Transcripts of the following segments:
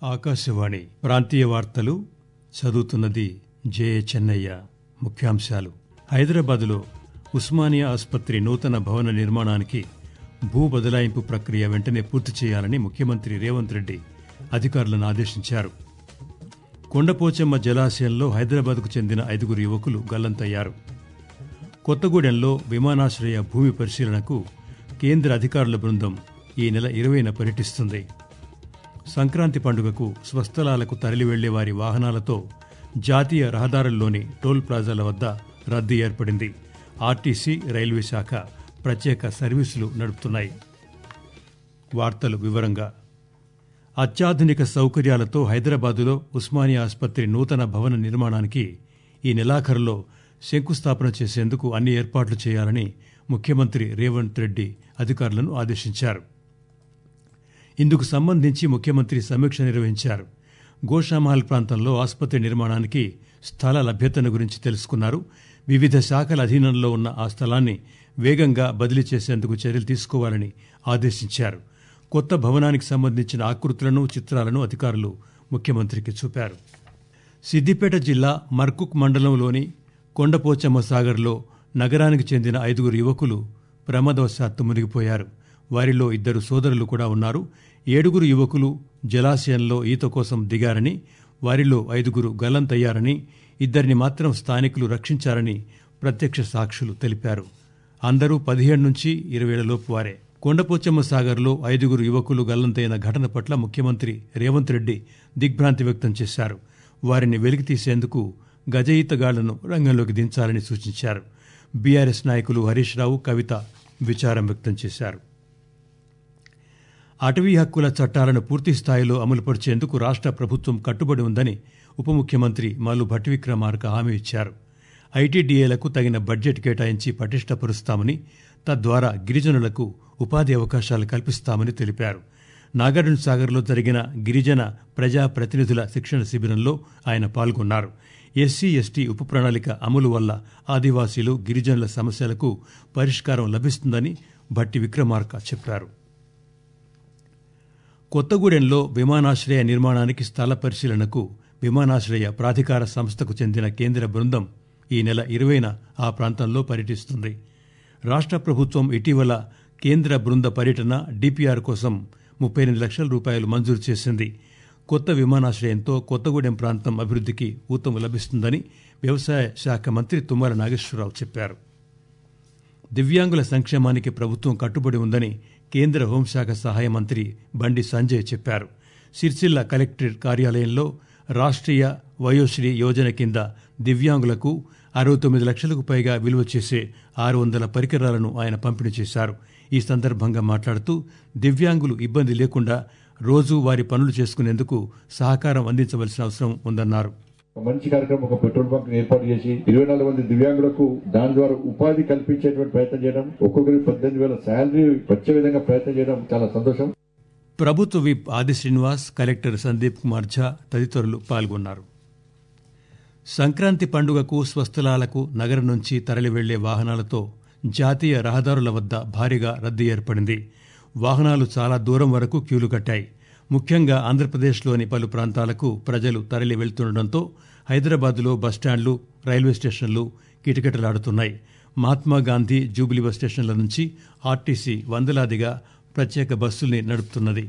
ఆకాశవాణి ప్రాంతీయ వార్తలు చదువుతున్నది జే చెన్నయ్య ముఖ్యాంశాలు హైదరాబాదులో ఉస్మానియా ఆసుపత్రి నూతన భవన నిర్మాణానికి భూ బదలాయింపు ప్రక్రియ వెంటనే పూర్తి చేయాలని ముఖ్యమంత్రి రేవంత్ రెడ్డి అధికారులను ఆదేశించారు కొండపోచమ్మ జలాశయంలో హైదరాబాద్కు చెందిన ఐదుగురు యువకులు గల్లంతయ్యారు కొత్తగూడెంలో విమానాశ్రయ భూమి పరిశీలనకు కేంద్ర అధికారుల బృందం ఈ నెల ఇరవైన పర్యటిస్తుంది సంక్రాంతి పండుగకు స్వస్థలాలకు తరలి వెళ్లే వారి వాహనాలతో జాతీయ రహదారుల్లోని టోల్ ప్లాజాల వద్ద రద్దీ ఏర్పడింది ఆర్టీసీ రైల్వే శాఖ ప్రత్యేక సర్వీసులు నడుపుతున్నాయి వార్తలు వివరంగా అత్యాధునిక సౌకర్యాలతో హైదరాబాదులో ఉస్మానియా ఆసుపత్రి నూతన భవన నిర్మాణానికి ఈ నెలాఖరులో శంకుస్థాపన చేసేందుకు అన్ని ఏర్పాట్లు చేయాలని ముఖ్యమంత్రి రేవంత్ రెడ్డి అధికారులను ఆదేశించారు ఇందుకు సంబంధించి ముఖ్యమంత్రి సమీక్ష నిర్వహించారు గోషామహల్ ప్రాంతంలో ఆసుపత్రి నిర్మాణానికి స్థల లభ్యతను గురించి తెలుసుకున్నారు వివిధ శాఖల అధీనంలో ఉన్న ఆ స్థలాన్ని వేగంగా బదిలీ చేసేందుకు చర్యలు తీసుకోవాలని ఆదేశించారు కొత్త భవనానికి సంబంధించిన ఆకృతులను చిత్రాలను అధికారులు ముఖ్యమంత్రికి చూపారు సిద్దిపేట జిల్లా మర్కుక్ మండలంలోని కొండపోచమ్మ సాగర్లో నగరానికి చెందిన ఐదుగురు యువకులు ప్రమాదవశాత్తు మునిగిపోయారు వారిలో ఇద్దరు సోదరులు కూడా ఉన్నారు ఏడుగురు యువకులు జలాశయంలో ఈత కోసం దిగారని వారిలో ఐదుగురు గల్లంతయ్యారని ఇద్దరిని మాత్రం స్థానికులు రక్షించారని ప్రత్యక్ష సాక్షులు తెలిపారు అందరూ పదిహేడు నుంచి ఇరవైలోపు వారే కొండపోచమ్మ సాగర్లో ఐదుగురు యువకులు గల్లంతైన ఘటన పట్ల ముఖ్యమంత్రి రేవంత్ రెడ్డి దిగ్భ్రాంతి వ్యక్తం చేశారు వారిని వెలికి తీసేందుకు గజ ఈతగాళ్లను రంగంలోకి దించాలని సూచించారు బీఆర్ఎస్ నాయకులు హరీష్ రావు కవిత విచారం వ్యక్తం చేశారు అటవీ హక్కుల చట్టాలను పూర్తి స్థాయిలో అమలుపరిచేందుకు రాష్ట్ర ప్రభుత్వం కట్టుబడి ఉందని ఉప ముఖ్యమంత్రి మల్లు భట్టి విక్రమార్క హామీ ఇచ్చారు ఐటీడీఏలకు తగిన బడ్జెట్ కేటాయించి పటిష్టపరుస్తామని తద్వారా గిరిజనులకు ఉపాధి అవకాశాలు కల్పిస్తామని తెలిపారు నాగార్జున సాగర్లో జరిగిన గిరిజన ప్రజా ప్రతినిధుల శిక్షణ శిబిరంలో ఆయన పాల్గొన్నారు ఎస్సీ ఎస్టీ ఉప ప్రణాళిక అమలు వల్ల ఆదివాసీలు గిరిజనుల సమస్యలకు పరిష్కారం లభిస్తుందని భట్టి విక్రమార్క చెప్పారు కొత్తగూడెంలో విమానాశ్రయ నిర్మాణానికి స్థల పరిశీలనకు విమానాశ్రయ ప్రాధికార సంస్థకు చెందిన కేంద్ర బృందం ఈ నెల ఇరవైన ఆ ప్రాంతంలో పర్యటిస్తుంది రాష్ట్ర ప్రభుత్వం ఇటీవల కేంద్ర బృంద పర్యటన డిపిఆర్ కోసం ముప్పై ఎనిమిది లక్షల రూపాయలు మంజూరు చేసింది కొత్త విమానాశ్రయంతో కొత్తగూడెం ప్రాంతం అభివృద్ధికి ఊతం లభిస్తుందని వ్యవసాయ శాఖ మంత్రి తుమ్మల నాగేశ్వరరావు చెప్పారు దివ్యాంగుల సంక్షేమానికి ప్రభుత్వం కట్టుబడి ఉందని కేంద్ర హోంశాఖ సహాయ మంత్రి బండి సంజయ్ చెప్పారు సిరిసిల్ల కలెక్టరేట్ కార్యాలయంలో రాష్ట్రీయ వయోశ్రీ యోజన కింద దివ్యాంగులకు అరవై తొమ్మిది లక్షలకు పైగా విలువ చేసే ఆరు వందల పరికరాలను ఆయన పంపిణీ చేశారు ఈ సందర్భంగా మాట్లాడుతూ దివ్యాంగులు ఇబ్బంది లేకుండా రోజు వారి పనులు చేసుకునేందుకు సహకారం అందించవలసిన అవసరం ఉందన్నారు ఒక మంచి కార్యక్రమం ఒక పెట్రోల్ బంక్ ఏర్పాటు చేసి ఇరవై నాలుగు మంది దివ్యాంగులకు దాని ద్వారా ఉపాధి కల్పించేటువంటి ప్రయత్నం చేయడం ఒక్కొక్కరికి పద్దెనిమిది వేల శాలరీ వచ్చే విధంగా ప్రయత్నం చేయడం చాలా సంతోషం ప్రభుత్వ విప్ ఆది శ్రీనివాస్ కలెక్టర్ సందీప్ కుమార్ ఝా తదితరులు పాల్గొన్నారు సంక్రాంతి పండుగకు స్వస్థలాలకు నగరం నుంచి తరలి వెళ్లే వాహనాలతో జాతీయ రహదారుల వద్ద భారీగా రద్దీ ఏర్పడింది వాహనాలు చాలా దూరం వరకు క్యూలు కట్టాయి ముఖ్యంగా ఆంధ్రప్రదేశ్లోని పలు ప్రాంతాలకు ప్రజలు తరలి వెళ్తుండటంతో హైదరాబాద్లో బస్టాండ్లు రైల్వే స్టేషన్లు కిటకిటలాడుతున్నాయి మహాత్మాగాంధీ జూబిలీ బస్ స్టేషన్ల నుంచి ఆర్టీసీ వందలాదిగా ప్రత్యేక బస్సుల్ని నడుపుతున్నది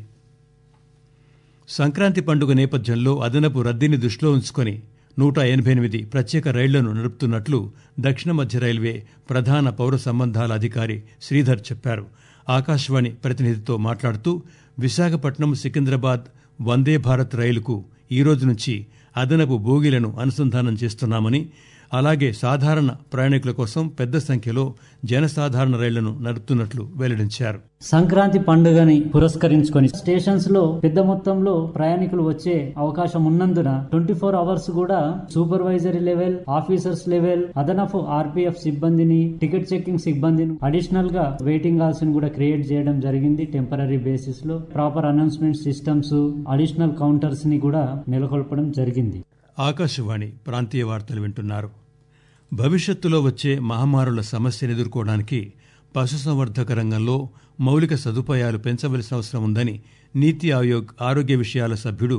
సంక్రాంతి పండుగ నేపథ్యంలో అదనపు రద్దీని దృష్టిలో ఉంచుకొని నూట ఎనభై ఎనిమిది ప్రత్యేక రైళ్లను నడుపుతున్నట్లు దక్షిణ మధ్య రైల్వే ప్రధాన పౌర సంబంధాల అధికారి శ్రీధర్ చెప్పారు ఆకాశవాణి ప్రతినిధితో మాట్లాడుతూ విశాఖపట్నం సికింద్రాబాద్ వందే భారత్ రైలుకు ఈ రోజు నుంచి అదనపు బోగీలను అనుసంధానం చేస్తున్నామని అలాగే సాధారణ ప్రయాణికుల కోసం పెద్ద సంఖ్యలో జనసాధారణ రైళ్లను నడుపుతున్నట్లు వెల్లడించారు సంక్రాంతి పండుగని పురస్కరించుకొని స్టేషన్స్ లో పెద్ద మొత్తంలో ప్రయాణికులు వచ్చే అవకాశం ఉన్నందున ట్వంటీ ఫోర్ అవర్స్ కూడా సూపర్వైజరీ లెవెల్ ఆఫీసర్స్ లెవెల్ అదనపు ఆర్పీఎఫ్ సిబ్బందిని టికెట్ చెకింగ్ సిబ్బందిని అడిషనల్ గా వెయిటింగ్ హాల్స్ ని కూడా క్రియేట్ చేయడం జరిగింది టెంపరీ బేసిస్ లో proper announcement systems additional counters ని కూడా నెలకొల్పడం జరిగింది ఆకాశవాణి ప్రాంతీయ వార్తలు వింటున్నారు భవిష్యత్తులో వచ్చే మహమ్మారుల సమస్యను ఎదుర్కోవడానికి పశుసంవర్ధక రంగంలో మౌలిక సదుపాయాలు పెంచవలసిన అవసరం ఉందని నీతి ఆయోగ్ ఆరోగ్య విషయాల సభ్యుడు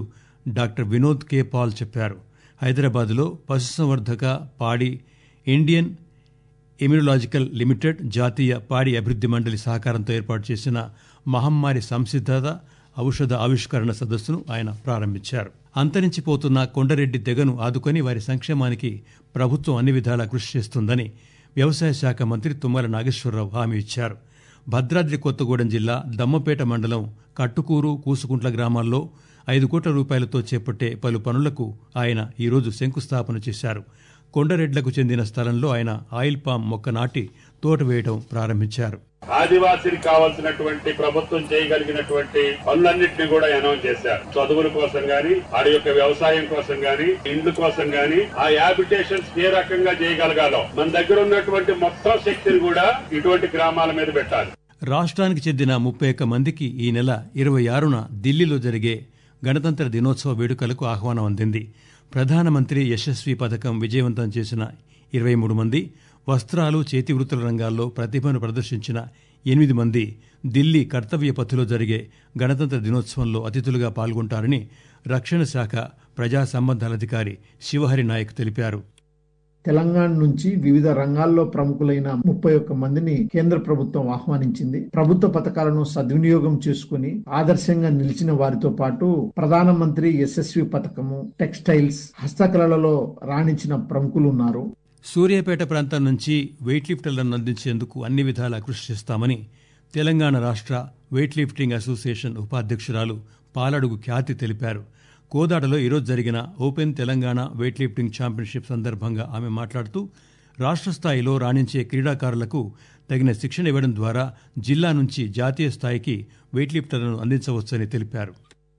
డాక్టర్ వినోద్ కే పాల్ చెప్పారు హైదరాబాద్లో పశుసంవర్ధక పాడి ఇండియన్ ఇమ్యునలాజికల్ లిమిటెడ్ జాతీయ పాడి అభివృద్ది మండలి సహకారంతో ఏర్పాటు చేసిన మహమ్మారి సంసిద్ధత ఔషధ ఆవిష్కరణ సదస్సును ఆయన ప్రారంభించారు అంతరించిపోతున్న కొండరెడ్డి తెగను ఆదుకొని వారి సంక్షేమానికి ప్రభుత్వం అన్ని విధాలా కృషి చేస్తుందని వ్యవసాయ శాఖ మంత్రి తుమ్మల నాగేశ్వరరావు హామీ ఇచ్చారు భద్రాద్రి కొత్తగూడెం జిల్లా దమ్మపేట మండలం కట్టుకూరు కూసుకుంట్ల గ్రామాల్లో ఐదు కోట్ల రూపాయలతో చేపట్టే పలు పనులకు ఆయన ఈరోజు శంకుస్థాపన చేశారు కొండరెడ్లకు చెందిన స్థలంలో ఆయన ఆయిల్ పామ్ మొక్క నాటి తోట వేయడం ప్రారంభించారు ఆదివాసీకి కావాల్సినటువంటి ప్రభుత్వం చేయగలిగినటువంటి పనులన్నింటినీ కూడా అనౌన్స్ చేశారు చదువుల కోసం గాని వారి యొక్క వ్యవసాయం కోసం గాని ఇండ్ల కోసం గాని ఆ హ్యాబిటేషన్స్ ఏ రకంగా చేయగలగాలో మన దగ్గర ఉన్నటువంటి మొత్తం శక్తిని కూడా ఇటువంటి గ్రామాల మీద పెట్టాలి రాష్ట్రానికి చెందిన ముప్పై ఒక్క మందికి ఈ నెల ఇరవై ఆరున ఢిల్లీలో జరిగే గణతంత్ర దినోత్సవ వేడుకలకు ఆహ్వానం అందింది ప్రధానమంత్రి యశస్వి పథకం విజయవంతం చేసిన ఇరవై మూడు మంది వస్త్రాలు చేతి వృత్తుల రంగాల్లో ప్రతిభను ప్రదర్శించిన ఎనిమిది మంది ఢిల్లీ కర్తవ్య పథులో జరిగే గణతంత్ర దినోత్సవంలో అతిథులుగా పాల్గొంటారని రక్షణ శాఖ ప్రజా సంబంధాలధికారి శివహరి నాయక్ తెలిపారు తెలంగాణ నుంచి వివిధ రంగాల్లో ప్రముఖులైన ముప్పై ఒక్క మందిని కేంద్ర ప్రభుత్వం ఆహ్వానించింది ప్రభుత్వ పథకాలను సద్వినియోగం చేసుకుని ఆదర్శంగా నిలిచిన వారితో పాటు ప్రధానమంత్రి యశస్వి పథకము టెక్స్టైల్స్ హస్తకళలలో రాణించిన ప్రముఖులు ఉన్నారు సూర్యాపేట ప్రాంతం నుంచి వెయిట్ లిఫ్టర్లను అందించేందుకు అన్ని విధాలా కృషి చేస్తామని తెలంగాణ రాష్ట్ర వెయిట్ లిఫ్టింగ్ అసోసియేషన్ ఉపాధ్యక్షురాలు పాలడుగు ఖ్యాతి తెలిపారు కోదాడలో ఈరోజు జరిగిన open Telangana weight lifting championship సందర్భంగా ఆమె మాట్లాడుతూ రాష్ట్ర స్థాయిలో రాణించే క్రీడాకారులకు తగిన శిక్షణ ఇవ్వడం ద్వారా జిల్లా నుంచి జాతీయ స్థాయికి వెయిట్ లిఫ్టర్లను అందించవచ్చని తెలిపారు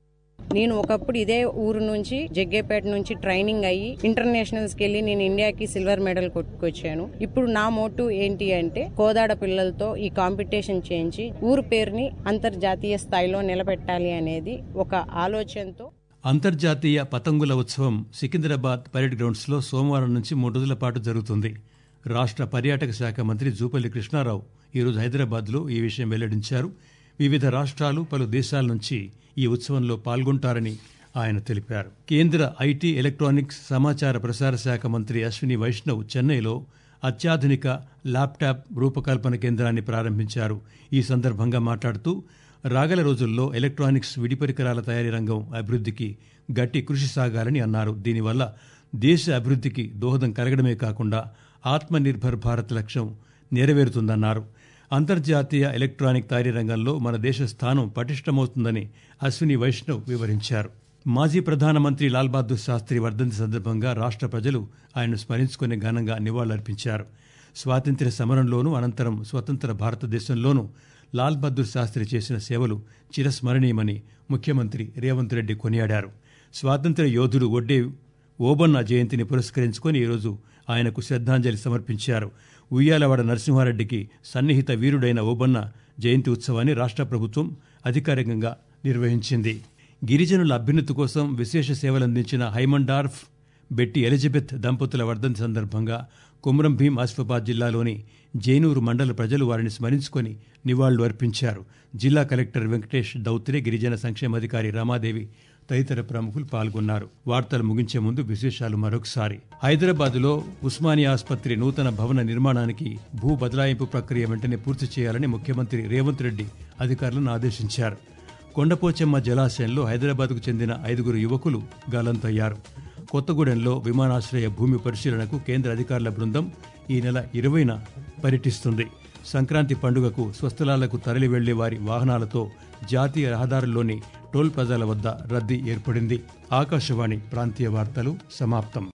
నేను ఒకప్పుడు ఇదే ఊరు నుంచి జగ్గేపేట నుంచి ట్రైనింగ్ అయ్యి ఇంటర్నేషనల్స్ కి వెళ్ళి నేను ఇండియాకి సిల్వర్ మెడల్ కొట్టుకొచ్చాను ఇప్పుడు నా మోటు ఏంటి అంటే కోదాడ పిల్లలతో ఈ కాంపిటీషన్ చేయించి ఊరు పేరుని అంతర్జాతీయ స్థాయిలో నిలబెట్టాలి అనేది ఒక ఆలోచనతో అంతర్జాతీయ పతంగుల ఉత్సవం సికింద్రాబాద్ పరేడ్ గ్రౌండ్స్ లో సోమవారం నుంచి మూడు రోజుల పాటు జరుగుతుంది రాష్ట్ర పర్యాటక శాఖ మంత్రి జూపల్లి కృష్ణారావు ఈరోజు హైదరాబాద్లో ఈ విషయం వెల్లడించారు వివిధ రాష్ట్రాలు పలు దేశాల నుంచి ఈ ఉత్సవంలో పాల్గొంటారని ఆయన తెలిపారు కేంద్ర ఐటీ ఎలక్ట్రానిక్స్ సమాచార ప్రసార శాఖ మంత్రి అశ్విని వైష్ణవ్ చెన్నైలో అత్యాధునిక ల్యాప్టాప్ రూపకల్పన కేంద్రాన్ని ప్రారంభించారు ఈ సందర్భంగా మాట్లాడుతూ రాగల రోజుల్లో ఎలక్ట్రానిక్స్ విడి పరికరాల తయారీ రంగం అభివృద్ధికి గట్టి కృషి సాగాలని అన్నారు దీనివల్ల దేశ అభివృద్ధికి దోహదం కలగడమే కాకుండా ఆత్మ నిర్భర్ భారత్ లక్ష్యం నెరవేరుతుందన్నారు అంతర్జాతీయ ఎలక్ట్రానిక్ తయారీ రంగంలో మన దేశ స్థానం పటిష్టమవుతుందని అశ్విని వైష్ణవ్ వివరించారు మాజీ ప్రధానమంత్రి లాల్ బహదూర్ శాస్త్రి వర్ధంతి సందర్భంగా రాష్ట్ర ప్రజలు ఆయన్ను స్మరించుకుని ఘనంగా నివాళులర్పించారు స్వాతంత్ర్య సమరంలోనూ అనంతరం స్వతంత్ర భారతదేశంలోనూ లాల్ బహదూర్ శాస్త్రి చేసిన సేవలు చిరస్మరణీయమని ముఖ్యమంత్రి రేవంత్ రెడ్డి కొనియాడారు స్వాతంత్ర్య యోధుడు ఒడ్డే ఓబన్న జయంతిని పురస్కరించుకొని ఈరోజు ఆయనకు శ్రద్ధాంజలి సమర్పించారు ఉయ్యాలవాడ నరసింహారెడ్డికి సన్నిహిత వీరుడైన ఓబన్న జయంతి ఉత్సవాన్ని రాష్ట్ర ప్రభుత్వం అధికారికంగా నిర్వహించింది గిరిజనుల అభ్యున్నతి కోసం విశేష సేవలందించిన హైమండార్ఫ్ బెట్టి ఎలిజబెత్ దంపతుల వర్ధంతి సందర్భంగా కుమ్రం భీం ఆసిఫాబాద్ జిల్లాలోని జైనూరు మండల ప్రజలు వారిని స్మరించుకొని నివాళులు అర్పించారు జిల్లా కలెక్టర్ వెంకటేష్ దౌత్రే గిరిజన సంక్షేమాధికారి రమాదేవి తదితర ప్రముఖులు పాల్గొన్నారు వార్తలు ముగించే ముందు విశేషాలు మరొకసారి హైదరాబాద్లో ఉస్మానియా ఆసుపత్రి నూతన భవన నిర్మాణానికి భూ బదలాయింపు ప్రక్రియ వెంటనే పూర్తి చేయాలని ముఖ్యమంత్రి రేవంత్ రెడ్డి అధికారులను ఆదేశించారు కొండపోచెమ్మ జలాశయంలో హైదరాబాద్కు చెందిన ఐదుగురు యువకులు గల్లంతయ్యారు కొత్తగూడెంలో విమానాశ్రయ భూమి పరిశీలనకు కేంద్ర అధికారుల బృందం ఈ నెల ఇరవైన పర్యటిస్తుంది సంక్రాంతి పండుగకు స్వస్థలాలకు తరలి వెళ్లే వారి వాహనాలతో జాతీయ రహదారుల్లోని టోల్ ప్లాజాల వద్ద రద్దీ ఏర్పడింది ఆకాశవాణి ప్రాంతీయ వార్తలు సమాప్తం